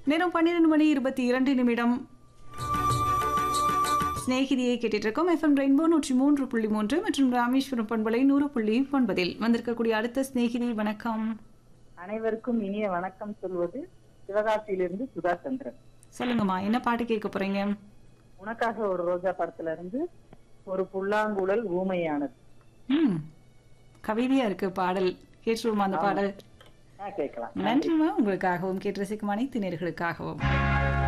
நேரம் பன்னிரெண்டு மணி இருபத்தி இரண்டு நிமிடம் சிநேகிதியை கேட்டுட்டு இருக்கோம் எஃப்எம் ரெயின்போ நூற்றி மூன்று புள்ளி மூன்று மற்றும் ராமேஸ்வரம் பண்பலை நூறு புள்ளி ஒன்பதில் வந்திருக்கக்கூடிய அடுத்த சிநேகிதி வணக்கம் அனைவருக்கும் இனிய வணக்கம் சொல்வது சிவகாசியிலிருந்து சுதா சந்திரன் சொல்லுங்கம்மா என்ன பாட்டு கேட்க போறீங்க உனக்காக ஒரு ரோஜா படத்துல இருந்து ஒரு புல்லாங்குழல் ஊமையானது ம் கவிதையா இருக்கு பாடல் கேட்டுருவோமா அந்த பாடல் ஆ, கேட்கலாம் நன்றிம்மா உங்களுக்காகவும் கேட்டு ரசிக்கும் அனைத்து நேர்களுக்காகவும்